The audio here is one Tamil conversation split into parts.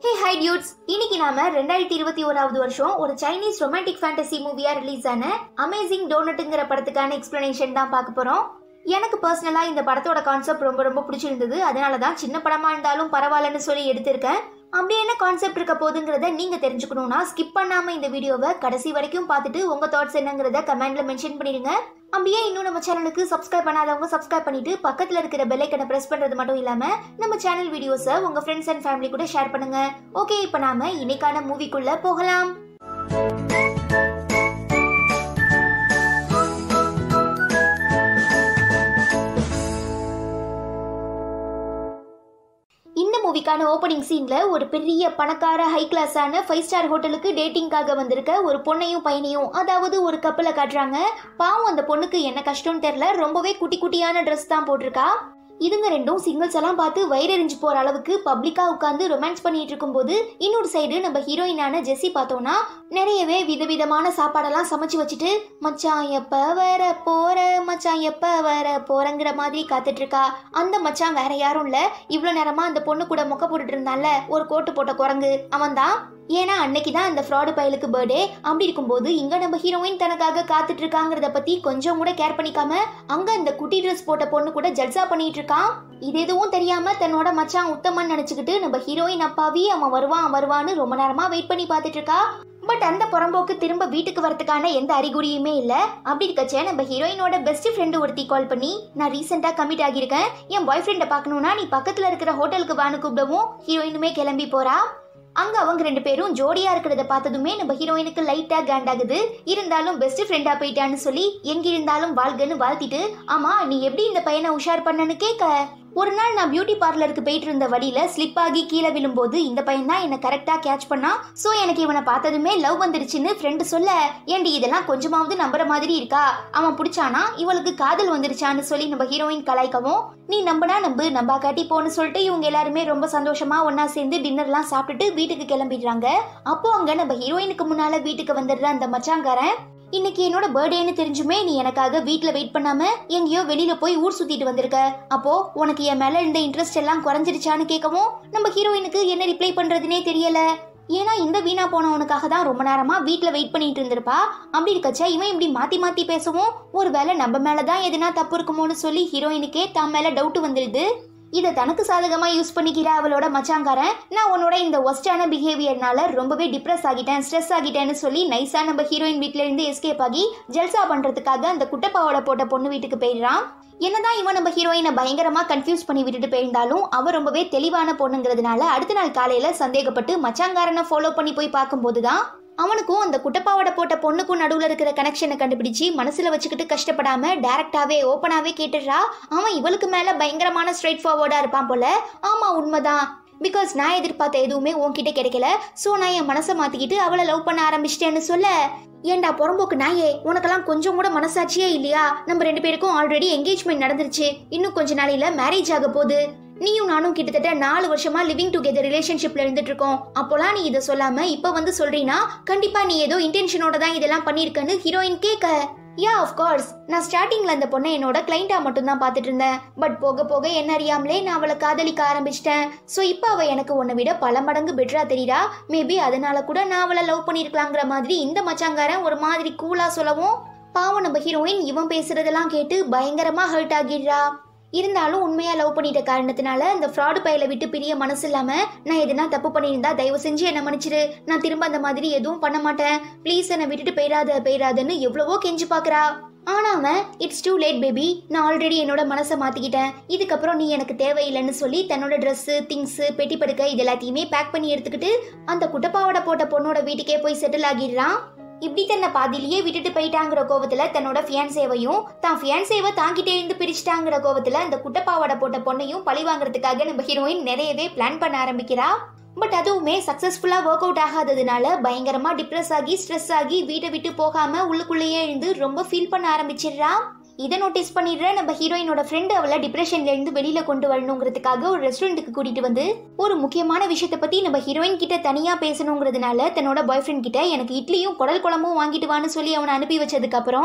ஹே ஹை டியூட்ஸ் இன்னைக்கு நாம ரெண்டாயிரத்தி இருபத்தி ஓராவது வருஷம் ஒரு சைனீஸ் ரொமான்டிக் ஃபேண்டசி மூவியா ரிலீஸ் ஆன அமேசிங் டோனட்டுங்கிற படத்துக்கான எக்ஸ்பிளனேஷன் தான் பார்க்க போறோம் எனக்கு பர்சனலா இந்த படத்தோட கான்செப்ட் ரொம்ப ரொம்ப பிடிச்சிருந்தது அதனால தான் சின்ன படமா இருந்தாலும் பரவாயில்லன்னு சொல்லி எடுத்திருக்கேன் அப்படி என்ன கான்செப்ட் இருக்க போகுதுங்கிறத நீங்க தெரிஞ்சுக்கணும்னா ஸ்கிப் பண்ணாம இந்த வீடியோவை கடைசி வரைக்கும் பார்த்துட்டு உங்க தாட்ஸ் என்னங்கிறத கமெண்ட்ல மென்ஷன் பண்ணிடுங்க அப்படியே இன்னும் நம்ம சேனலுக்கு சப்ஸ்கிரைப் பண்ணாதவங்க சப்ஸ்கிரைப் பண்ணிட்டு பக்கத்துல இருக்கிற பெல் ஐக்கனை பிரஸ் பண்றது மட்டும் இல்லாம நம்ம சேனல் வீடியோஸை உங்க ஃப்ரெண்ட்ஸ் அண்ட் ஃபேமிலி கூட ஷேர் பண்ணுங்க ஓகே இப்போ நாம இன்னைக்கான மூவிக்குள்ள போகலாம் இந்த மூவிக்கான ஓப்பனிங் சீன்ல ஒரு பெரிய பணக்கார ஹை கிளாஸான ஃபைவ் ஸ்டார் ஹோட்டலுக்கு டேட்டிங்காக வந்திருக்க ஒரு பொண்ணையும் பையனையும் அதாவது ஒரு கப்பலை காட்டுறாங்க பாவம் அந்த பொண்ணுக்கு என்ன கஷ்டம்னு தெரியல ரொம்பவே குட்டி குட்டியான ட்ரெஸ் தான் போட்டிருக்கா இதுங்க ரெண்டும் சிங்கிள்ஸ் எல்லாம் பார்த்து வயிறெறிஞ்சு போற அளவுக்கு பப்ளிக்கா உட்காந்து ரொமான்ஸ் பண்ணிட்டு இருக்கும்போது இன்னொரு சைடு நம்ம ஹீரோயினான ஜெஸ்ஸி பார்த்தோம்னா நிறையவே விதவிதமான சாப்பாடெல்லாம் சமைச்சு வச்சுட்டு மச்சான் எப்ப வர போற மச்சான் எப்ப வர போறங்கிற மாதிரி காத்துட்டு இருக்கா அந்த மச்சான் வேற யாரும் இல்ல இவ்வளவு நேரமா அந்த பொண்ணு கூட மொக்க போட்டுட்டு இருந்தான்ல ஒரு கோட்டு போட்ட குரங்கு அவன் தான் ஏன்னா அன்னைக்கு தான் அந்த ஃப்ராடு பயலுக்கு பர்த்டே அப்படி இருக்கும்போது இங்க நம்ம ஹீரோயின் தனக்காக காத்துட்டு இருக்காங்கிறத பத்தி கொஞ்சம் கூட கேர் பண்ணிக்காம அங்க இந்த குட்டி ட்ரெஸ் போட்ட பொண்ணு கூட ஜல்சா பண்ணிட்டு இருக்கான் இது எதுவும் தெரியாம தன்னோட மச்சான் உத்தமன் நினைச்சுக்கிட்டு நம்ம ஹீரோயின் அப்பாவி அவன் வருவான் வருவான்னு ரொம்ப நேரமா வெயிட் பண்ணி பார்த்துட்டு இருக்கா பட் அந்த புறம்போக்கு திரும்ப வீட்டுக்கு வரதுக்கான எந்த அறிகுறியுமே இல்ல அப்படி இருக்கச்சே நம்ம ஹீரோயினோட பெஸ்ட் ஃப்ரெண்டு ஒருத்தி கால் பண்ணி நான் ரீசெண்டா கமிட் ஆகியிருக்கேன் என் பாய் ஃப்ரெண்டை பார்க்கணும்னா நீ பக்கத்துல இருக்கிற ஹோட்டலுக்கு வான்னு கூப்பிடவும் ஹீரோயினுமே கிளம்பி போறா அங்க அவங்க ரெண்டு பேரும் ஜோடியா இருக்கிறத பார்த்ததுமே நம்ம ஹீரோயினுக்கு லைட்டா கேண்டாகுது இருந்தாலும் பெஸ்ட் ஃப்ரெண்டா போயிட்டான்னு சொல்லி எங்க இருந்தாலும் வாழ்கன்னு வாழ்த்திட்டு ஆமா நீ எப்படி இந்த பையனை உஷார் பண்ணன்னு கேட்க ஒரு நாள் நான் பியூட்டி பார்லருக்கு போயிட்டு இருந்த வழியில ஸ்லிப் ஆகி கீழே விழும்போது இந்த பையன் தான் என்ன கரெக்டா கேட்ச் பண்ணா சோ எனக்கு இவனை பார்த்ததுமே லவ் வந்துருச்சுன்னு ஃப்ரெண்டு சொல்ல ஏண்டி இதெல்லாம் கொஞ்சமாவது நம்புற மாதிரி இருக்கா அவன் பிடிச்சானா இவளுக்கு காதல் வந்துருச்சான்னு சொல்லி நம்ம ஹீரோயின் கலாய்க்கவும் நீ நம்புனா நம்பு நம்பா காட்டி போன்னு சொல்லிட்டு இவங்க எல்லாருமே ரொம்ப சந்தோஷமா ஒன்னா சேர்ந்து டின்னர்லாம் சாப்பிட்டுட்டு வீட்டுக்கு கிளம்பிடுறாங்க அப்போ அங்க நம்ம ஹீரோயினுக்கு முன்னால வீட்டுக்கு வந்துடுற அந்த மச்சாங்காரன் இன்னைக்கு என்னோட பர்த்டேன்னு தெரிஞ்சுமே நீ எனக்காக வீட்ல வெயிட் பண்ணாம எங்கேயோ வெளியில போய் ஊர் சுத்திட்டு வந்திருக்க அப்போ உனக்கு என் மேல இருந்த இன்ட்ரெஸ்ட் எல்லாம் குறைஞ்சிருச்சான்னு கேட்கவும் நம்ம ஹீரோயினுக்கு என்ன ரிப்ளை பண்றதுனே தெரியல ஏன்னா இந்த வீணா போனவனுக்காக தான் ரொம்ப நேரமா வீட்ல வெயிட் பண்ணிட்டு இருந்திருப்பா அப்படி இருக்கச்ச இவன் இப்படி மாத்தி மாத்தி பேசவும் ஒருவேளை நம்ம மேலதான் எதுனா தப்பு இருக்குமோன்னு சொல்லி ஹீரோயினுக்கே தான் மேல டவுட் வந்துடுது இதை தனக்கு சாதகமா யூஸ் பண்ணிக்கிற அவளோட மச்சாங்காரன் நான் உன்னோட இந்த ஒஸ்டான பிஹேவியர்னால ரொம்பவே டிப்ரெஸ் ஆகிட்டேன் ஸ்ட்ரெஸ் ஆகிட்டேன்னு சொல்லி நைஸா நம்ம ஹீரோயின் வீட்ல இருந்து எஸ்கேப் ஆகி ஜல்சா பண்றதுக்காக அந்த குட்டப்பாவோட போட்ட பொண்ணு வீட்டுக்கு போயிடுறான் என்னதான் இவன் நம்ம ஹீரோயினை பயங்கரமா கன்ஃபியூஸ் பண்ணி விட்டுட்டு போயிருந்தாலும் அவ ரொம்பவே தெளிவான பொண்ணுங்கிறதுனால அடுத்த நாள் காலையில சந்தேகப்பட்டு மச்சாங்காரனை ஃபாலோ பண்ணி போய் பார்க்கும்போது தான் அவனுக்கும் அந்த குட்டப்பாவோட போட்ட பொண்ணுக்கும் நடுவுல இருக்கிற கனெக்ஷனை கண்டுபிடிச்சு மனசுல வச்சுக்கிட்டு கஷ்டப்படாம டைரக்டாவே ஓப்பனாவே கேட்டுடுறா அவன் இவளுக்கு மேல பயங்கரமான ஸ்ட்ரைட் ஃபார்வர்டா இருப்பான் போல ஆமா உண்மைதான் பிகாஸ் நான் எதிர்பார்த்த எதுவுமே உன்கிட்ட கிடைக்கல ஸோ நான் என் மனசை மாத்திக்கிட்டு அவளை லவ் பண்ண ஆரம்பிச்சிட்டேன்னு சொல்ல ஏண்டா புறம்போக்கு நாயே உனக்கெல்லாம் கொஞ்சம் கூட மனசாட்சியே இல்லையா நம்ம ரெண்டு பேருக்கும் ஆல்ரெடி என்கேஜ்மெண்ட் நடந்துருச்சு இன்னும் கொஞ்ச நாளையில மேரேஜ் ஆக போகுது நீயும் நானும் கிட்டத்தட்ட நாலு வருஷமா லிவிங் டுகெதர் ரிலேஷன்ஷிப்ல இருந்துட்டு இருக்கோம் அப்போலாம் நீ இதை சொல்லாம இப்ப வந்து சொல்றீனா கண்டிப்பா நீ ஏதோ இன்டென்ஷனோட தான் இதெல்லாம் பண்ணிருக்கன்னு ஹீரோயின் கேட்க யா ஆஃப் கோர்ஸ் நான் ஸ்டார்டிங்ல அந்த பொண்ணை என்னோட கிளைண்டா மட்டும் தான் பார்த்துட்டு இருந்தேன் பட் போக போக என்ன அறியாமலே நான் அவளை காதலிக்க ஆரம்பிச்சிட்டேன் ஸோ இப்போ அவ எனக்கு உன்னை விட பல மடங்கு பெட்டரா தெரியுறா மேபி அதனால கூட நான் அவளை லவ் பண்ணிருக்கலாங்கிற மாதிரி இந்த மச்சாங்காரன் ஒரு மாதிரி கூலா சொல்லவும் பாவம் நம்ம ஹீரோயின் இவன் பேசுறதெல்லாம் கேட்டு பயங்கரமா ஹர்ட் ஆகிடுறா இருந்தாலும் உண்மையா லவ் பண்ணிட்ட காரணத்தினால இந்த ஃப்ராடு பையில விட்டு பிரிய மனசு இல்லாம நான் எதுனா தப்பு பண்ணியிருந்தா தயவு செஞ்சு என்ன மன்னிச்சிரு நான் திரும்ப அந்த மாதிரி எதுவும் பண்ண மாட்டேன் ப்ளீஸ் என்னை விட்டுட்டு போயிடாத போயிடாதன்னு எவ்வளவோ கெஞ்சி பாக்குறா ஆனா அவன் இட்ஸ் டூ லேட் பேபி நான் ஆல்ரெடி என்னோட மனசை மாத்திக்கிட்டேன் இதுக்கப்புறம் நீ எனக்கு தேவையில்லைன்னு சொல்லி தன்னோட ட்ரெஸ் திங்ஸ் பெட்டி படுக்க இது எல்லாத்தையுமே பேக் பண்ணி எடுத்துக்கிட்டு அந்த குட்டப்பாவோட போட்ட பொண்ணோட வீட்டுக்கே போய் செட்டில் ஆகிடுறான் இப்படி தன்னை பாதியிலேயே விட்டுட்டு போயிட்டாங்கிற கோவத்துல தன்னோட ஃபியான்சேவையும் தான் ஃபியான்சேவை தாங்கிட்டே இருந்து பிரிச்சிட்டாங்கிற கோவத்துல அந்த குட்டப்பாவோட போட்ட பொண்ணையும் பழி வாங்குறதுக்காக நம்ம ஹீரோயின் நிறையவே பிளான் பண்ண ஆரம்பிக்கிறா பட் அதுவுமே சக்சஸ்ஃபுல்லா ஒர்க் அவுட் ஆகாததுனால பயங்கரமா டிப்ரெஸ் ஆகி ஸ்ட்ரெஸ் ஆகி வீட்டை விட்டு போகாம உள்ளுக்குள்ளேயே இருந்து ரொம்ப ஃபீல் பண்ண ஆரம்பிச்சிடுறா இதை நோட்டீஸ் பண்ணிடுற நம்ம ஹீரோயினோட ஃப்ரெண்டு அவளை டிப்ரெஷன்ல இருந்து வெளியில கொண்டு வரணுங்கிறதுக்காக ஒரு ரெஸ்டாரண்ட்டுக்கு கூட்டிட்டு வந்து ஒரு முக்கியமான விஷயத்தை பத்தி நம்ம ஹீரோயின் கிட்ட தனியா பேசணுங்கிறதுனால தன்னோட பாய் ஃப்ரெண்ட் கிட்ட எனக்கு இட்லியும் குடல் குழம்பும் வாங்கிட்டு வான்னு சொல்லி அவனை அனுப்பி வச்சதுக்கு அப்புறம்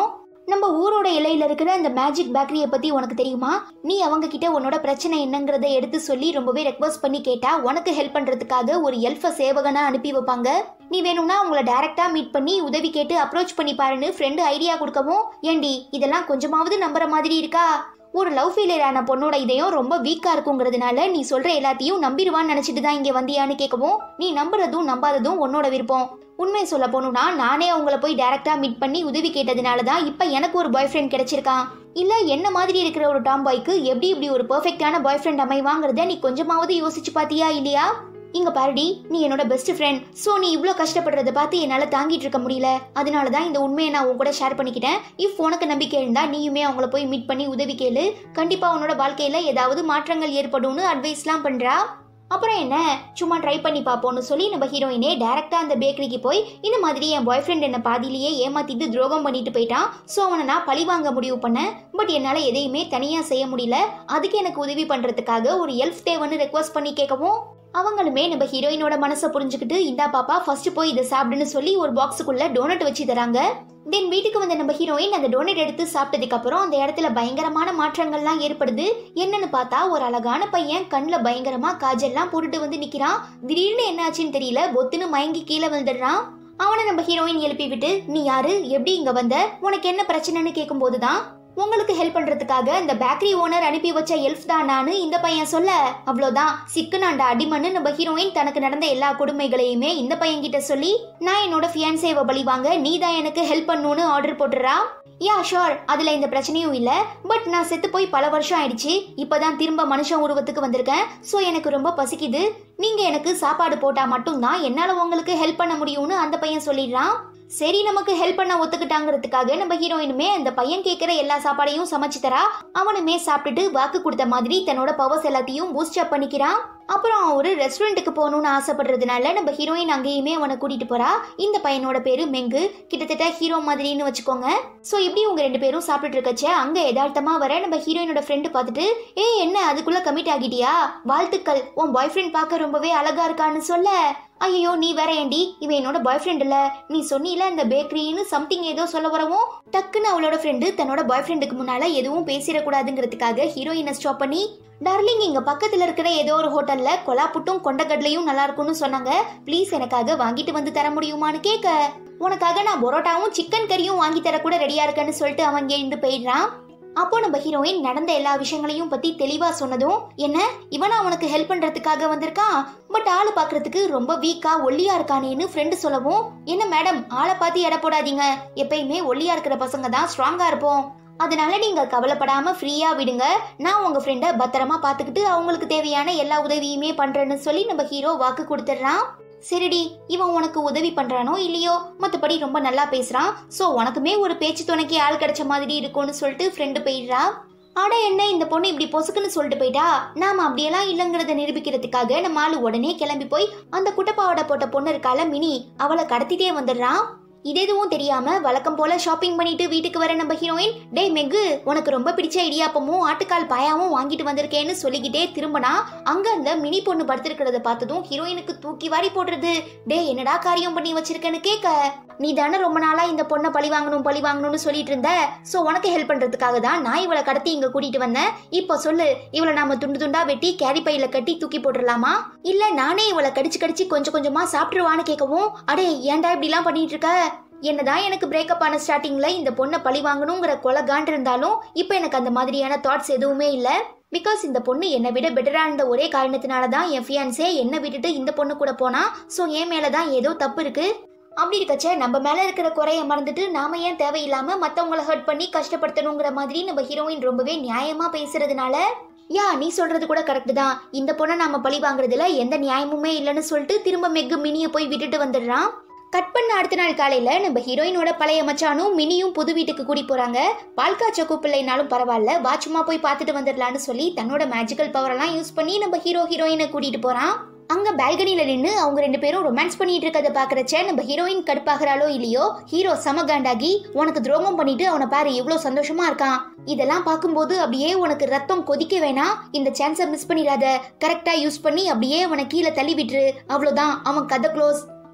நம்ம ஊரோட எல்லையில இருக்கிற அந்த மேஜிக் பேக்கரியை பத்தி உனக்கு தெரியுமா நீ அவங்க கிட்ட உன்னோட பிரச்சனை என்னங்கிறத எடுத்து சொல்லி ரொம்பவே ரெக்வஸ்ட் பண்ணி கேட்டா உனக்கு ஹெல்ப் பண்றதுக்காக ஒரு எல்ஃப சேவகனா அனுப்பி வைப்பாங்க நீ வேணும்னா உங்களை டைரக்டா மீட் பண்ணி உதவி கேட்டு அப்ரோச் பண்ணி பாருன்னு ஃப்ரெண்டு ஐடியா கொடுக்கவும் ஏண்டி இதெல்லாம் கொஞ்சமாவது நம்புற மாதிரி இருக்கா ஒரு லவ் ஃபெயிலியரான பொண்ணோட இதயம் ரொம்ப வீக்கா இருக்குங்கிறதுனால நீ சொல்ற எல்லாத்தையும் நம்பிடுவான்னு நினைச்சிட்டு தான் இங்க வந்தியான்னு கேட்கவும் நீ நம்புறதும் நம்பாததும் உன்னோட விருப்பம் உண்மை சொல்ல போகணும்னா நானே அவங்கள போய் டைரக்டா மீட் பண்ணி உதவி கேட்டதுனால தான் இப்போ எனக்கு ஒரு பாய் ஃப்ரெண்ட் கிடைச்சிருக்கான் இல்ல என்ன மாதிரி இருக்கிற ஒரு டாம் பாய்க்கு எப்படி இப்படி ஒரு பெர்ஃபெக்டான பாய் ஃப்ரெண்ட் அமைவாங்கிறத நீ கொஞ்சமாவது யோசிச்சு பாத்தியா இல்லையா இங்க பாருடி நீ என்னோட பெஸ்ட் ஃப்ரெண்ட் ஸோ நீ இவ்வளோ கஷ்டப்படுறத பார்த்து என்னால் தாங்கிட்டு இருக்க முடியல அதனால தான் இந்த உண்மையை நான் உன் கூட ஷேர் பண்ணிக்கிட்டேன் இஃப் உனக்கு நம்பிக்கை இருந்தா நீயுமே அவங்கள போய் மீட் பண்ணி உதவி கேளு கண்டிப்பா உன்னோட வாழ்க்கையில ஏதாவது மாற்றங்கள் ஏற்படும்னு அட்வைஸ்லாம் பண்றா அப்புறம் என்ன சும்மா ட்ரை பண்ணி பார்ப்போம்னு சொல்லி நம்ம ஹீரோயினே டேரக்டா அந்த பேக்கரிக்கு போய் இந்த மாதிரி என் பாய் ஃப்ரெண்ட் என்ன பாதியிலேயே ஏமாத்திட்டு துரோகம் பண்ணிட்டு போயிட்டான் ஸோ அவனை நான் பழி வாங்க முடிவு பண்ணேன் பட் என்னால் எதையுமே தனியாக செய்ய முடியல அதுக்கு எனக்கு உதவி பண்ணுறதுக்காக ஒரு எல்ஃப் தேவைன்னு ரெக்வஸ்ட் பண்ணி கேட்கவும் அவங்களுமே நம்ம ஹீரோயினோட மனசை புரிஞ்சுக்கிட்டு இந்தா பாப்பா ஃபர்ஸ்ட் போய் இதை சாப்பிடுன்னு சொல்லி ஒரு பாக்ஸுக்குள்ள டோனட் வச்சு தராங்க தென் வீட்டுக்கு வந்த நம்ம ஹீரோயின் அந்த டோனட் எடுத்து சாப்பிட்டதுக்கு அப்புறம் அந்த இடத்துல பயங்கரமான மாற்றங்கள்லாம் ஏற்படுது என்னன்னு பார்த்தா ஒரு அழகான பையன் கண்ணில் பயங்கரமா காஜெல்லாம் போட்டுட்டு வந்து நிக்கிறான் திடீர்னு என்னாச்சுன்னு தெரியல பொத்துன்னு மயங்கி கீழே விழுந்துடுறான் அவனை நம்ம ஹீரோயின் எழுப்பி விட்டு நீ யாரு எப்படி இங்க வந்த உனக்கு என்ன பிரச்சனைன்னு கேட்கும்போது தான் உங்களுக்கு ஹெல்ப் பண்றதுக்காக இந்த பேக்கரி ஓனர் அனுப்பி வச்ச எல்ஃப் தான் நானு இந்த பையன் சொல்ல அவ்வளோதான் சிக்குனாண்டா அடிமண்ணு நம்ம ஹீரோயின் தனக்கு நடந்த எல்லா கொடுமைகளையுமே இந்த பையன் கிட்ட சொல்லி நான் என்னோட ஃபியான்சேவை பழி வாங்க நீ தான் எனக்கு ஹெல்ப் பண்ணுன்னு ஆர்டர் போட்டுறா யா ஷோர் அதுல இந்த பிரச்சனையும் இல்ல பட் நான் செத்து போய் பல வருஷம் ஆயிடுச்சு இப்பதான் திரும்ப மனுஷன் உருவத்துக்கு வந்திருக்கேன் சோ எனக்கு ரொம்ப பசிக்குது நீங்க எனக்கு சாப்பாடு போட்டா மட்டும்தான் என்னால உங்களுக்கு ஹெல்ப் பண்ண முடியும்னு அந்த பையன் சொல்லிடுறான் சரி நமக்கு ஹெல்ப் பண்ண ஒத்துக்கிட்டாங்கிறதுக்காக நம்ம ஹீரோயினுமே அந்த பையன் கேட்குற எல்லா சாப்பாடையும் சமைச்சு தரா அவனுமே சாப்பிட்டுட்டு வாக்கு கொடுத்த மாதிரி தன்னோட பவர்ஸ் எல்லாத்தையும் பூஸ்ட் அப் பண்ணிக்கிறான் அப்புறம் அவன் ஒரு ரெஸ்டாரண்ட்டுக்கு போகணும்னு ஆசைப்படுறதுனால நம்ம ஹீரோயின் அங்கேயுமே அவனை கூட்டிட்டு போறா இந்த பையனோட பேரு மெங்கு கிட்டத்தட்ட ஹீரோ மாதிரின்னு வச்சுக்கோங்க ஸோ இப்படி உங்க ரெண்டு பேரும் சாப்பிட்டுட்டு இருக்கச்ச அங்க யதார்த்தமா வர நம்ம ஹீரோயினோட ஃப்ரெண்டு பார்த்துட்டு ஏ என்ன அதுக்குள்ள கமிட் ஆகிட்டியா வாழ்த்துக்கள் உன் பாய் ஃப்ரெண்ட் பார்க்க ரொம்பவே அழகா இருக்கான்னு சொல்ல ஐயோ நீ வேற ஏண்டி இவன் என்னோட பாய் ஃப்ரெண்ட் இல்ல நீ சொன்னீல இந்த பேக்கரின்னு சம்திங் ஏதோ சொல்ல வரவும் டக்குன்னு அவளோட ஃப்ரெண்டு தன்னோட பாய் ஃப்ரெண்டுக்கு முன்னால எதுவும் பேசிடக்கூடாதுங்கிறதுக்காக ஹீரோயினை ஸ்டாப் பண்ணி டார்லிங் இங்க பக்கத்துல இருக்கிற ஏதோ ஒரு ஹோட்டல்ல கொலா புட்டும் கொண்டக்கடலையும் நல்லா இருக்கும்னு சொன்னாங்க ப்ளீஸ் எனக்காக வாங்கிட்டு வந்து தர முடியுமான்னு கேட்க உனக்காக நான் பரோட்டாவும் சிக்கன் கறியும் வாங்கி தர கூட ரெடியா இருக்கேன்னு சொல்லிட்டு அவன் இருந்து போயிடுறான் அப்போ நம்ம ஹீரோயின் நடந்த எல்லா விஷயங்களையும் பத்தி தெளிவா சொன்னதும் என்ன இவனா உனக்கு ஹெல்ப் பண்றதுக்காக வந்திருக்கான் பட் ஆளு பாக்குறதுக்கு ரொம்ப வீக்கா ஒல்லியா இருக்கானேன்னு ஃப்ரெண்டு சொல்லவும் என்ன மேடம் ஆளை பார்த்து எடை போடாதீங்க எப்பயுமே ஒல்லியா இருக்கிற பசங்க தான் ஸ்ட்ராங்கா இருப்போம் அதனால நீங்க கவலைப்படாம ஃப்ரீயா விடுங்க நான் உங்க ஃப்ரெண்டை பத்திரமா பாத்துக்கிட்டு அவங்களுக்கு தேவையான எல்லா உதவியுமே பண்றேன்னு சொல்லி நம்ம ஹீரோ வாக்கு கொடுத்துட்றான் சரிடி இவன் உனக்கு உதவி பண்றானோ இல்லையோ மத்தபடி ரொம்ப நல்லா பேசுறான் சோ உனக்குமே ஒரு பேச்சு துணைக்கு ஆள் கிடைச்ச மாதிரி இருக்கும்னு சொல்லிட்டு ஃப்ரெண்டு போயிடுறா அட என்ன இந்த பொண்ணு இப்படி பொசுக்குன்னு சொல்லிட்டு போயிட்டா நாம அப்படியெல்லாம் இல்லைங்கிறத நிரூபிக்கிறதுக்காக நம்ம ஆளு உடனே கிளம்பி போய் அந்த குட்டப்பாவோட போட்ட பொண்ணு இருக்கால மினி அவளை கடத்திட்டே வந்துடுறான் இது எதுவும் தெரியாம வழக்கம் போல ஷாப்பிங் பண்ணிட்டு வீட்டுக்கு வர நம்ம ஹீரோயின் டேய் மெகு உனக்கு ரொம்ப பிடிச்ச இடியாப்பமும் ஆட்டுக்கால் பாயாவும் வாங்கிட்டு வந்திருக்கேன்னு சொல்லிக்கிட்டே திரும்பினா அங்க அந்த மினி பொண்ணு படுத்திருக்கிறத பார்த்ததும் ஹீரோயினுக்கு தூக்கி வாரி போடுறது டேய் என்னடா காரியம் பண்ணி வச்சிருக்கேன்னு கேட்க நீ தானே ரொம்ப நாளா இந்த பொண்ணை பழி வாங்கணும் பழி வாங்கணும்னு சொல்லிட்டு இருந்த சோ உனக்கு ஹெல்ப் பண்றதுக்காக தான் நான் இவளை கடத்தி இங்க கூட்டிட்டு வந்தேன் இப்போ சொல்லு இவளை நாம துண்டு துண்டா வெட்டி கேரி பையில கட்டி தூக்கி போட்டுடலாமா இல்ல நானே இவளை கடிச்சு கடிச்சு கொஞ்சம் கொஞ்சமா சாப்பிட்டுருவான்னு கேட்கவும் அடே ஏன்டா இப்படிலாம் பண்ணிட்டு இருக்க என்னதான் எனக்கு பிரேக்கப் ஆன ஸ்டார்டிங்ல இந்த பொண்ணை பழி வாங்கணுங்கிற கொலகான் இருந்தாலும் இப்போ எனக்கு அந்த மாதிரியான தாட்ஸ் எதுவுமே இல்லை பிகாஸ் இந்த பொண்ணு என்னை விட பெட்டரா இருந்த ஒரே காரணத்தினால தான் என் ஃபியான்ஸே என்னை விட்டுட்டு இந்த பொண்ணு கூட போனா ஸோ என் மேல தான் ஏதோ தப்பு இருக்கு அப்படி இருக்கச்ச நம்ம மேல இருக்கிற குறைய மறந்துட்டு நாம ஏன் தேவையில்லாம மத்தவங்கள ஹர்ட் பண்ணி கஷ்டப்படுத்தணுங்கிற மாதிரி நம்ம ஹீரோயின் ரொம்பவே நியாயமா பேசுறதுனால யா நீ சொல்றது கூட கரெக்ட் தான் இந்த பொண்ணை நாம பழி வாங்குறதுல எந்த நியாயமுமே இல்லைன்னு சொல்லிட்டு திரும்ப மெக்கு மினியை போய் விட்டுட்டு வந்துடுறான் கட் பண்ண அடுத்த நாள் காலையில நம்ம ஹீரோயினோட பழைய மச்சானும் மினியும் புது வீட்டுக்கு கூடி போறாங்க பால் காய்ச்ச கூப்பிடலைனாலும் பரவாயில்ல வாச்சுமா போய் பார்த்துட்டு வந்துடலான்னு சொல்லி தன்னோட மேஜிக்கல் பவரெல்லாம் யூஸ் பண்ணி நம்ம ஹீரோ ஹீரோயினை கூட்டிட்டு போறான் அங்க பால்கனில நின்று அவங்க ரெண்டு பேரும் ரொமான்ஸ் பண்ணிட்டு இருக்கத பாக்குறச்ச நம்ம ஹீரோயின் கடுப்பாகிறாளோ இல்லையோ ஹீரோ சமகாண்டாகி உனக்கு துரோகம் பண்ணிட்டு அவனை பாரு எவ்வளவு சந்தோஷமா இருக்கான் இதெல்லாம் பார்க்கும்போது அப்படியே உனக்கு ரத்தம் கொதிக்க வேணாம் இந்த சான்ஸை மிஸ் பண்ணிடாத கரெக்டா யூஸ் பண்ணி அப்படியே அவனை கீழே தள்ளி விட்டுரு அவ்வளவுதான் அவன் கதை க்ளோஸ்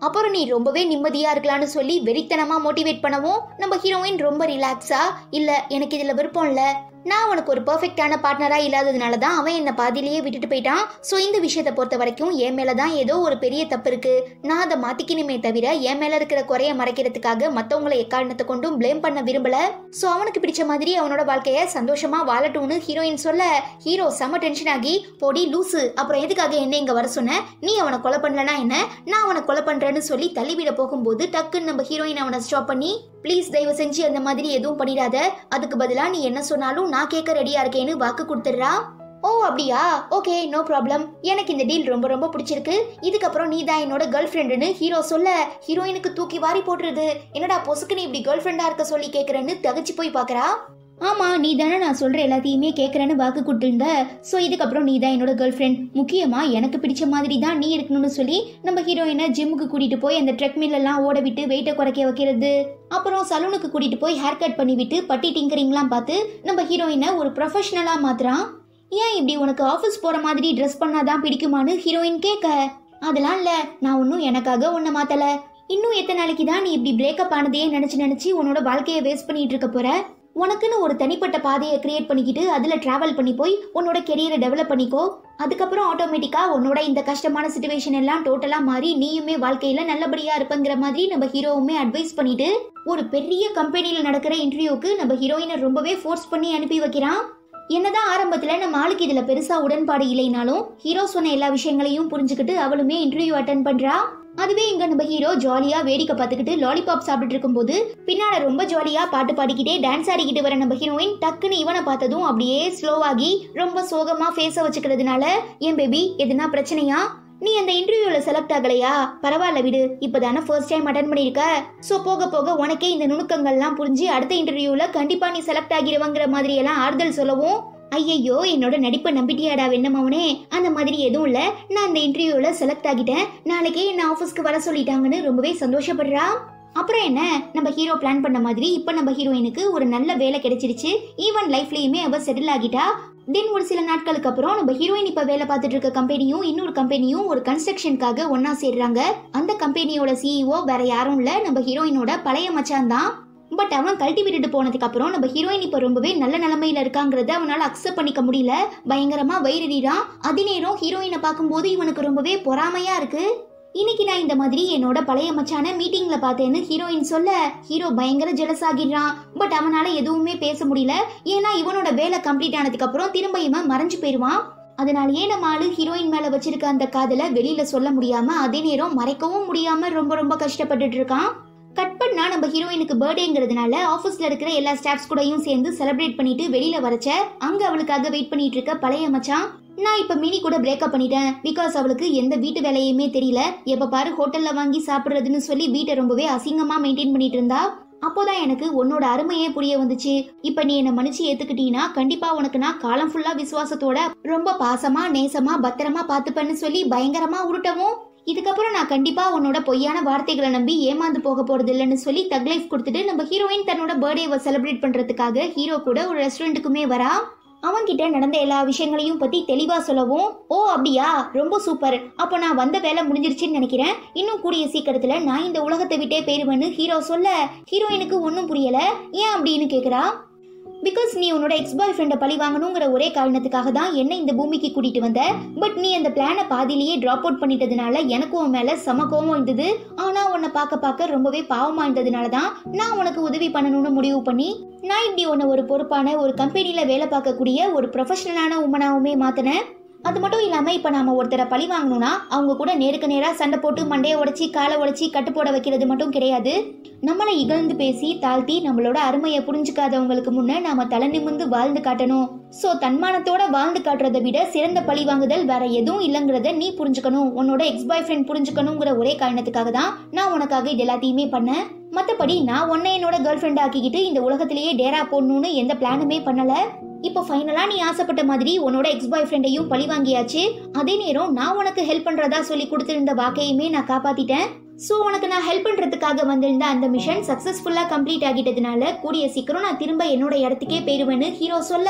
அப்புறம் நீ ரொம்பவே நிம்மதியா இருக்கலாம்னு சொல்லி வெறித்தனமா மோட்டிவேட் பண்ணவும் நம்ம ஹீரோயின் ரொம்ப ரிலாக்ஸா இல்ல எனக்கு இதுல விருப்பம் இல்ல நான் உனக்கு ஒரு பெர்ஃபெக்டான பார்ட்னரா இல்லாததுனால தான் அவன் என்ன பாதியிலேயே விட்டுட்டு போயிட்டான் ஸோ இந்த விஷயத்தை பொறுத்த வரைக்கும் என் மேல தான் ஏதோ ஒரு பெரிய தப்பு இருக்கு நான் அதை மாத்திக்கணுமே தவிர என் மேல இருக்கிற குறைய மறைக்கிறதுக்காக மத்தவங்களை எக்காரணத்தை கொண்டும் ப்ளேம் பண்ண விரும்பல ஸோ அவனுக்கு பிடிச்ச மாதிரி அவனோட வாழ்க்கைய சந்தோஷமா வாழட்டும்னு ஹீரோயின் சொல்ல ஹீரோ செம டென்ஷன் ஆகி போடி லூசு அப்புறம் எதுக்காக என்ன இங்க வர சொன்ன நீ அவனை கொலை பண்ணலனா என்ன நான் அவனை கொலை பண்றேன்னு சொல்லி தள்ளிவிட போகும்போது டக்குன்னு நம்ம ஹீரோயின் அவனை ஸ்டாப் பண்ணி ப்ளீஸ் தயவு செஞ்சு அந்த மாதிரி எதுவும் பண்ணிடாத அதுக்கு பதிலா நீ என்ன சொன்னாலும் நான் கேட்க ரெடியா இருக்கேன்னு வாக்கு கொடுத்துடுறா ஓ அப்படியா ஓகே நோ ப்ராப்ளம் எனக்கு இந்த டீல் ரொம்ப ரொம்ப பிடிச்சிருக்கு இதுக்கப்புறம் நீ தான் என்னோட கேர்ள் ஃப்ரெண்டுன்னு ஹீரோ சொல்ல ஹீரோயினுக்கு தூக்கி வாரி போட்டுருது என்னடா பொசுக்கு நீ இப்படி கேர்ள் ஃப்ரெண்டா இருக்க சொல்லி கேட்கறேன்னு தகச்சு போய் பார்க்கறா ஆமா நீ தானே நான் சொல்ற எல்லாத்தையுமே கேட்கறேன்னு வாக்கு கொடுத்துருந்த ஸோ இதுக்கப்புறம் நீ தான் என்னோட கேர்ள் ஃப்ரெண்ட் முக்கியமா எனக்கு பிடிச்ச மாதிரி தான் நீ இருக்கணும்னு சொல்லி நம்ம ஹீரோயினை ஜிம்முக்கு கூட்டிட்டு போய் அந்த ட்ரெக்மில் எல்லாம் ஓட விட்டு வெயிட்டை குறைக்க வைக்கிறது அப்புறம் சலூனுக்கு கூட்டிட்டு போய் ஹேர் கட் பண்ணி விட்டு பட்டி டிங்கரிங்லாம் பார்த்து நம்ம ஹீரோயினை ஒரு ப்ரொஃபஷனலா மாத்துறான் ஏன் இப்படி உனக்கு ஆஃபீஸ் போற மாதிரி ட்ரெஸ் பண்ணாதான் பிடிக்குமான்னு ஹீரோயின் கேட்க அதெல்லாம் இல்ல நான் ஒன்றும் எனக்காக உன்னை மாத்தல இன்னும் எத்தனை நாளைக்கு தான் நீ இப்படி பிரேக்கப் ஆனதையே நினைச்சு நினைச்சு உன்னோட வாழ்க்கையை வேஸ்ட் பண்ணிட்டு இருக்க போற உனக்குன்னு ஒரு தனிப்பட்ட பாதையை கிரியேட் பண்ணிக்கிட்டு அதுல டிராவல் பண்ணி போய் உன்னோட கெரியரை டெவலப் பண்ணிக்கோ அதுக்கப்புறம் ஆட்டோமேட்டிக்கா உன்னோட இந்த கஷ்டமான சுச்சுவேஷன் எல்லாம் டோட்டலா மாறி நீயுமே வாழ்க்கையில நல்லபடியா இருப்பங்கிற மாதிரி நம்ம ஹீரோவுமே அட்வைஸ் பண்ணிட்டு ஒரு பெரிய கம்பெனில நடக்கிற இன்டர்வியூக்கு நம்ம ஹீரோயினை ரொம்பவே ஃபோர்ஸ் பண்ணி அனுப்பி வைக்கிறான் என்னதான் ஆரம்பத்துல நம்ம ஆளுக்கு இதுல பெருசா உடன்பாடு இல்லைனாலும் ஹீரோ சொன்ன எல்லா விஷயங்களையும் புரிஞ்சுக்கிட்டு அவளுமே இன்டர்வியூ அட்டன் பண்றா அதுவே இங்க நம்ம ஹீரோ ஜாலியா வேடிக்கை பார்த்துக்கிட்டு லாலிபாப் சாப்பிட்டுட்டு இருக்கும்போது பின்னால ரொம்ப ஜாலியா பாட்டு பாடிக்கிட்டே டான்ஸ் ஆடிக்கிட்டு வர நம்ம ஹீரோயின் டக்குன்னு இவனை பார்த்ததும் அப்படியே ஸ்லோவாகி ரொம்ப சோகமா ஃபேஸ வச்சுக்கிறதுனால ஏன் பேபி எதுனா பிரச்சனையா நீ அந்த இன்டர்வியூல செலக்ட் ஆகலையா பரவாயில்ல விடு இப்பதானே ஃபர்ஸ்ட் டைம் அட்டன் பண்ணிருக்க சோ போக போக உனக்கே இந்த நுணுக்கங்கள்லாம் புரிஞ்சு அடுத்த இன்டர்வியூல கண்டிப்பா நீ செலக்ட் ஆகிருவங்கிற மாதிரி எல்லாம் ஆறுதல் சொல்லவும் ஐயையோ என்னோட நடிப்பை நம்பிட்டியாடா வெண்ணமவனே அந்த மாதிரி எதுவும் இல்ல நான் இந்த இன்டர்வியூல செலக்ட் ஆகிட்டேன் நாளைக்கே என்ன ஆஃபீஸ்க்கு வர சொல்லிட்டாங்கன்னு ரொம்பவே சந்தோஷப்படுறா அப்புறம் என்ன நம்ம ஹீரோ பிளான் பண்ண மாதிரி இப்போ நம்ம ஹீரோயினுக்கு ஒரு நல்ல வேலை கிடைச்சிருச்சு ஈவன் லைஃப்லயுமே அவ செட்டில் ஆகிட்டா தென் ஒரு சில நாட்களுக்கு அப்புறம் நம்ம ஹீரோயின் இப்ப வேலை பார்த்துட்டு இருக்க கம்பெனியும் இன்னொரு கம்பெனியும் ஒரு கன்ஸ்ட்ரக்ஷனுக்காக ஒன்னா சேர்றாங்க அந்த கம்பெனியோட சிஇஓ வேற யாரும் இல்ல நம்ம ஹீரோயினோட பழைய மச்சான் தான் பட் அவன் கழட்டி விட்டுட்டு போனதுக்கு அப்புறம் நம்ம ஹீரோயின் இப்ப ரொம்பவே நல்ல நிலைமையில இருக்காங்கிறத அவனால அக்செப்ட் பண்ணிக்க முடியல பயங்கரமா வயிறுறான் அதே நேரம் ஹீரோயினை பார்க்கும்போது இவனுக்கு ரொம்பவே பொறாமையா இருக்கு இன்னைக்கு நான் இந்த மாதிரி என்னோட பழைய மச்சான மீட்டிங்ல பார்த்தேன்னு ஹீரோயின் சொல்ல ஹீரோ பயங்கர ஜெலஸ் ஆகிடுறான் பட் அவனால எதுவுமே பேச முடியல ஏன்னா இவனோட வேலை கம்ப்ளீட் ஆனதுக்கு அப்புறம் திரும்ப இவன் மறைஞ்சு போயிருவான் அதனாலயே நம்ம ஆளு ஹீரோயின் மேல வச்சிருக்க அந்த காதலை வெளியில சொல்ல முடியாம அதே நேரம் மறைக்கவும் முடியாம ரொம்ப ரொம்ப கஷ்டப்பட்டுட்டு இருக்கான் கட் பண்ணா நம்ம ஹீரோயினுக்கு பர்த்டேங்கிறதுனால ஆஃபீஸ்ல இருக்கிற எல்லா ஸ்டாஃப்ஸ் கூடயும் சேர்ந்து செலிப்ரேட் பண்ணிட்டு வெளியில வரச்ச அங்க அவளுக்காக வெயிட் பண்ணிட்டு இருக்க பழைய மச்சான் நான் இப்ப மினி கூட பிரேக்கப் பண்ணிட்டேன் பிகாஸ் அவளுக்கு எந்த வீட்டு வேலையுமே தெரியல எப்ப பாரு ஹோட்டல்ல வாங்கி சாப்பிடுறதுன்னு சொல்லி வீட்டை ரொம்பவே அசிங்கமா மெயின்டைன் பண்ணிட்டு இருந்தா அப்போதான் எனக்கு உன்னோட அருமையே புரிய வந்துச்சு இப்ப நீ என்ன மன்னிச்சு ஏத்துக்கிட்டீன்னா கண்டிப்பா உனக்கு நான் காலம் ஃபுல்லா விசுவாசத்தோட ரொம்ப பாசமா நேசமா பத்திரமா பாத்துப்பேன்னு சொல்லி பயங்கரமா உருட்டவும் இதுக்கப்புறம் நான் கண்டிப்பா உன்னோட பொய்யான வார்த்தைகளை நம்பி ஏமாந்து போக போறது இல்லைன்னு சொல்லி தக் லைஃப் கொடுத்துட்டு நம்ம ஹீரோயின் தன்னோட பர்த்டேவை செலிப்ரேட் பண்றதுக்காக ஹீரோ கூட ஒரு ரெஸ்டாரண்ட்டுக்குமே வரா அவன்கிட்ட நடந்த எல்லா விஷயங்களையும் பத்தி தெளிவா சொல்லவும் ஓ அப்படியா ரொம்ப சூப்பர் அப்போ நான் வந்த வேலை முடிஞ்சிருச்சுன்னு நினைக்கிறேன் இன்னும் கூடிய சீக்கிரத்துல நான் இந்த உலகத்தை விட்டே போயிருவேன்னு ஹீரோ சொல்ல ஹீரோயினுக்கு ஒன்றும் புரியல ஏன் அப்படின்னு கேக்குறா பிகாஸ் நீ உன்னோட எக்ஸ் பாய் ஃப்ரெண்டை பழி வாங்கணுங்கிற ஒரே காரணத்துக்காக தான் என்ன இந்த பூமிக்கு கூட்டிட்டு வந்த பட் நீ அந்த பிளானை பாதியிலேயே ட்ராப் அவுட் பண்ணிட்டதுனால எனக்கு உன் மேல சம கோவம் இருந்தது ஆனா உன்னை பார்க்க பார்க்க ரொம்பவே பாவமா இருந்ததுனால தான் நான் உனக்கு உதவி பண்ணணும்னு முடிவு பண்ணி நான் இப்படி உன்னை ஒரு பொறுப்பான ஒரு கம்பெனில வேலை பார்க்கக்கூடிய ஒரு ப்ரொஃபஷனலான உமனாவுமே மாத்தினேன் அது மட்டும் இல்லாம இப்ப நாம ஒருத்தரை பழி வாங்கணும்னா அவங்க கூட நேருக்கு நேரா சண்டை போட்டு மண்டையை உடைச்சி காலை உடைச்சி கட்டு போட வைக்கிறது மட்டும் கிடையாது நம்மளை இகழ்ந்து பேசி தாழ்த்தி நம்மளோட அருமையை புரிஞ்சுக்காதவங்களுக்கு முன்ன நாம தலை நிமிர்ந்து வாழ்ந்து காட்டணும் சோ தன்மானத்தோட வாழ்ந்து காட்டுறதை விட சிறந்த பழி வாங்குதல் வேற எதுவும் இல்லைங்கிறத நீ புரிஞ்சுக்கணும் உன்னோட எக்ஸ் பாய் ஃப்ரெண்ட் புரிஞ்சுக்கணுங்கிற ஒரே காரணத்துக்காக தான் நான் உனக்காக இது எல்லாத்தையுமே பண்ணேன் மத்தபடி நான் உன்னை என்னோட கேர்ள் ஃப்ரெண்ட் ஆக்கிக்கிட்டு இந்த உலகத்திலேயே டேரா போடணும்னு எந்த பிளானுமே பண்ணல இப்போ ஃபைனலா நீ ஆசைப்பட்ட மாதிரி உன்னோட எக்ஸ் பாய் ஃப்ரெண்டையும் பழி வாங்கியாச்சு அதே நேரம் நான் உனக்கு ஹெல்ப் பண்றதா சொல்லி கொடுத்திருந்த வாக்கையுமே நான் காப்பாத்திட்டேன் ஸோ உனக்கு நான் ஹெல்ப் பண்றதுக்காக வந்திருந்த அந்த மிஷன் சக்சஸ்ஃபுல்லா கம்ப்ளீட் ஆகிட்டதுனால கூடிய சீக்கிரம் நான் திரும்ப என்னோட இடத்துக்கே போயிருவேன்னு ஹீரோ சொல்ல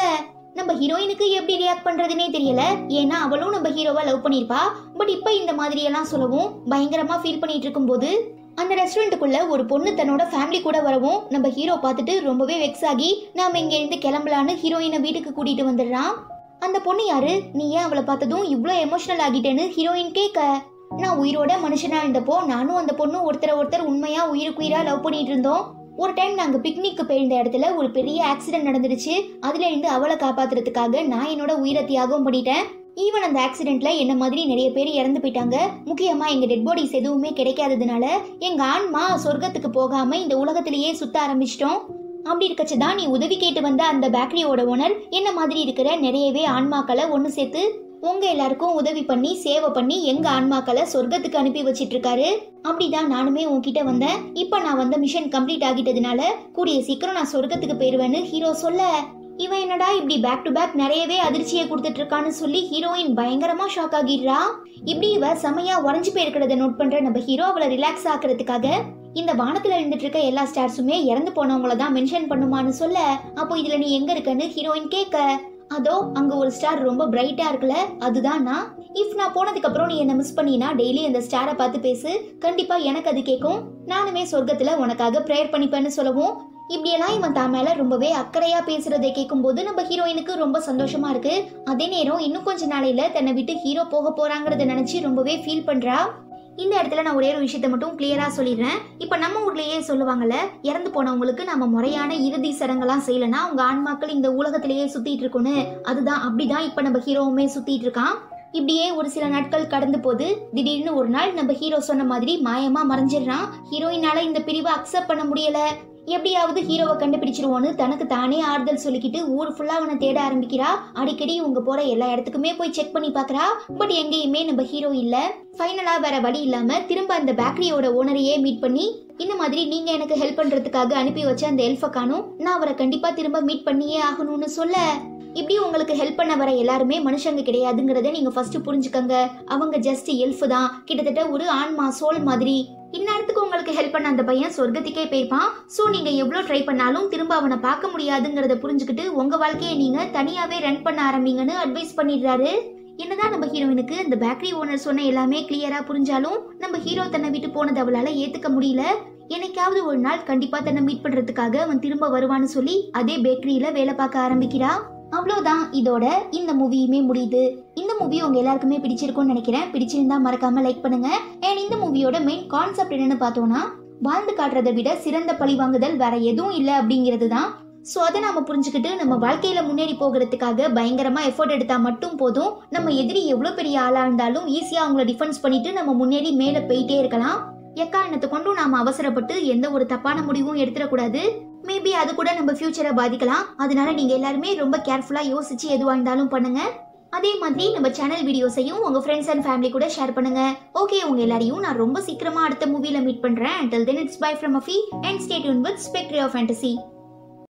நம்ம ஹீரோயினுக்கு எப்படி ரியாக்ட் பண்றதுனே தெரியல ஏன்னா அவளும் நம்ம ஹீரோவை லவ் பண்ணிருப்பா பட் இப்போ இந்த மாதிரி எல்லாம் சொல்லவும் பயங்கரமா ஃபீல் பண்ணிட்டு இருக்கும்போது அந்த ரெஸ்டாரண்ட்டுக்குள்ள ஒரு பொண்ணு தன்னோட ஃபேமிலி கூட வரவும் நம்ம ஹீரோ பார்த்துட்டு ரொம்பவே வெக்ஸ் ஆகி நாம இங்க இருந்து கிளம்பலான்னு ஹீரோயினை வீட்டுக்கு கூட்டிட்டு வந்துடுறான் அந்த பொண்ணு யாரு நீ ஏன் அவளை பார்த்ததும் இவ்வளோ எமோஷனல் ஆகிட்டேன்னு ஹீரோயின் கேட்க நான் உயிரோட மனுஷனா இருந்தப்போ நானும் அந்த பொண்ணும் ஒருத்தரை ஒருத்தர் உண்மையா உயிருக்குயிரா லவ் பண்ணிட்டு இருந்தோம் ஒரு டைம் நாங்க பிக்னிக்கு போயிருந்த இடத்துல ஒரு பெரிய ஆக்சிடென்ட் நடந்துடுச்சு அதுல இருந்து அவளை காப்பாத்துறதுக்காக நான் என்னோட உயிரை தியாகம் பண்ணிட்டேன் ஈவன் அந்த ஆக்சிடென்ட்ல என்ன மாதிரி நிறைய பேர் இறந்து போயிட்டாங்க முக்கியமா எங்க டெட் பாடிஸ் எதுவுமே கிடைக்காததுனால எங்க ஆன்மா சொர்க்கத்துக்கு போகாம இந்த உலகத்திலேயே சுத்த ஆரம்பிச்சிட்டோம் அப்படி இருக்கச்சு தான் நீ உதவி கேட்டு வந்த அந்த பேக்கரியோட ஓனர் என்ன மாதிரி இருக்கிற நிறையவே ஆன்மாக்களை ஒன்று சேர்த்து உங்க எல்லாருக்கும் உதவி பண்ணி சேவை பண்ணி எங்க ஆன்மாக்களை சொர்க்கத்துக்கு அனுப்பி வச்சிட்டு இருக்காரு அப்படிதான் நானுமே உன்கிட்ட வந்தேன் இப்போ நான் வந்த மிஷன் கம்ப்ளீட் ஆகிட்டதுனால கூடிய சீக்கிரம் நான் சொர்க்கத்துக்கு போயிருவேன்னு ஹீரோ சொல்ல இவன் என்னடா இப்படி பேக் டு பேக் நிறையவே அதிர்ச்சியை கொடுத்துட்டு இருக்கான்னு சொல்லி ஹீரோயின் பயங்கரமா ஷாக் ஆகிடுறா இப்படி இவ செமையா உறைஞ்சு போயிருக்கிறத நோட் பண்ற நம்ம ஹீரோ அவளை ரிலாக்ஸ் ஆக்குறதுக்காக இந்த வானத்துல இருந்துட்டு இருக்க எல்லா ஸ்டார்ஸுமே இறந்து போனவங்கள தான் மென்ஷன் பண்ணுமான்னு சொல்ல அப்போ இதுல நீ எங்க இருக்கன்னு ஹீரோயின் கேட்க அதோ அங்க ஒரு ஸ்டார் ரொம்ப பிரைட்டா இருக்குல்ல அதுதான் நான் இஃப் நான் போனதுக்கு அப்புறம் நீ என்ன மிஸ் பண்ணினா டெய்லி அந்த ஸ்டாரை பார்த்து பேசு கண்டிப்பா எனக்கு அது கேட்கும் நானுமே சொர்க்கத்துல உனக்காக ப்ரேயர் பண்ணிப்பேன்னு சொல்லவும் இப்படியெல்லாம் இவன் தான் மேல ரொம்பவே அக்கறையா பேசுறதை கேட்கும்போது நம்ம ஹீரோயினுக்கு ரொம்ப சந்தோஷமா இருக்கு அதே நேரம் இன்னும் கொஞ்ச நாளையில தன்னை விட்டு ஹீரோ போக போறாங்கறத நினைச்சு ரொம்பவே ஃபீல் பண்றா இந்த இடத்துல நான் ஒரே ஒரு விஷயத்த மட்டும் கிளியரா சொல்லிடுறேன் இப்ப நம்ம ஊர்லயே சொல்லுவாங்கல்ல இறந்து போனவங்களுக்கு நம்ம முறையான இறுதி சடங்கெல்லாம் செய்யலனா உங்க ஆன்மாக்கள் இந்த உலகத்திலேயே சுத்திட்டு இருக்கும்னு அதுதான் அப்படிதான் இப்ப நம்ம ஹீரோவுமே சுத்திட்டு இருக்கான் இப்படியே ஒரு சில நாட்கள் கடந்து போது திடீர்னு ஒரு நாள் நம்ம ஹீரோ சொன்ன மாதிரி மாயமா மறைஞ்சிடுறான் ஹீரோயினால இந்த பிரிவை அக்செப்ட் பண்ண முடியல எப்படியாவது ஹீரோவை கண்டுபிடிச்சிருவோன்னு தனக்கு தானே ஆறுதல் சொல்லிக்கிட்டு ஊர் ஃபுல்லா அவனை தேட ஆரம்பிக்கிறா அடிக்கடி உங்க போற எல்லா இடத்துக்குமே போய் செக் பண்ணி பாக்குறா பட் எங்கேயுமே நம்ம ஹீரோ இல்ல ஃபைனலா வேற வழி இல்லாம திரும்ப அந்த பேக்கரியோட ஓனரையே மீட் பண்ணி இந்த மாதிரி நீங்க எனக்கு ஹெல்ப் பண்றதுக்காக அனுப்பி வச்ச அந்த எல்ஃப காணும் நான் அவரை கண்டிப்பா திரும்ப மீட் பண்ணியே ஆகணும்னு சொல்ல இப்படி உங்களுக்கு ஹெல்ப் பண்ண வர எல்லாருமே மனுஷங்க கிடையாதுங்கிறத நீங்க ஃபர்ஸ்ட் புரிஞ்சுக்கங்க அவங்க ஜஸ்ட் எல்ஃப் தான் கிட்டத்தட்ட ஒரு ஆன்மா சோல் மாதிரி இந்நேரத்துக்கு உங்களுக்கு ஹெல்ப் பண்ண அந்த பையன் சொர்க்கத்துக்கே போயிருப்பான் ஸோ நீங்க எவ்வளோ ட்ரை பண்ணாலும் திரும்ப அவனை பார்க்க முடியாதுங்கிறத புரிஞ்சுக்கிட்டு உங்க வாழ்க்கையை நீங்க தனியாவே ரன் பண்ண ஆரம்பிங்கன்னு அட்வைஸ் பண்ணிடுறாரு என்னதான் நம்ம ஹீரோயினுக்கு இந்த பேக்கரி ஓனர் சொன்ன எல்லாமே கிளியரா புரிஞ்சாலும் நம்ம ஹீரோ தன்னை விட்டு போனது அவளால ஏத்துக்க முடியல என்னைக்காவது ஒரு நாள் கண்டிப்பா தன்னை மீட் பண்றதுக்காக அவன் திரும்ப வருவான்னு சொல்லி அதே பேக்கரியில வேலை பார்க்க ஆரம்பிக்கிறா அவ்வளோதான் இதோட இந்த மூவியுமே முடியுது இந்த மூவி உங்க எல்லாருக்குமே பிடிச்சிருக்கும்னு நினைக்கிறேன் பிடிச்சிருந்தா மறக்காம லைக் பண்ணுங்க அண்ட் இந்த மூவியோட மெயின் கான்செப்ட் என்னன்னு பார்த்தோம்னா வாழ்ந்து காட்டுறதை விட சிறந்த பழி வாங்குதல் வேற எதுவும் இல்லை அப்படிங்கிறது தான் ஸோ அதை நாம புரிஞ்சுக்கிட்டு நம்ம வாழ்க்கையில முன்னேறி போகிறதுக்காக பயங்கரமா எஃபோர்ட் எடுத்தா மட்டும் போதும் நம்ம எதிரி எவ்வளோ பெரிய ஆளா இருந்தாலும் ஈஸியா அவங்கள டிஃபென்ஸ் பண்ணிட்டு நம்ம முன்னேறி மேலே போயிட்டே இருக்கலாம் எக்காரணத்தை கொண்டும் நாம அவசரப்பட்டு எந்த ஒரு தப்பான முடிவும் எடுத்துடக்கூடாது மேபி அது கூட நம்ம ஃபியூச்சரை பாதிக்கலாம் அதனால நீங்க எல்லாருமே ரொம்ப கேர்ஃபுல்லா யோசிச்சு எதுவா இருந்தாலும் பண்ணுங்க அதே மாதிரி நம்ம சேனல் வீடியோஸையும் உங்க ஃப்ரெண்ட்ஸ் அண்ட் ஃபேமிலி கூட ஷேர் பண்ணுங்க ஓகே உங்க எல்லாரையும் நான் ரொம்ப சீக்கிரமா அடுத்த மூவில மீட் பண்றேன் until then it's bye from அஃபி and stay tuned with Spectre of Fantasy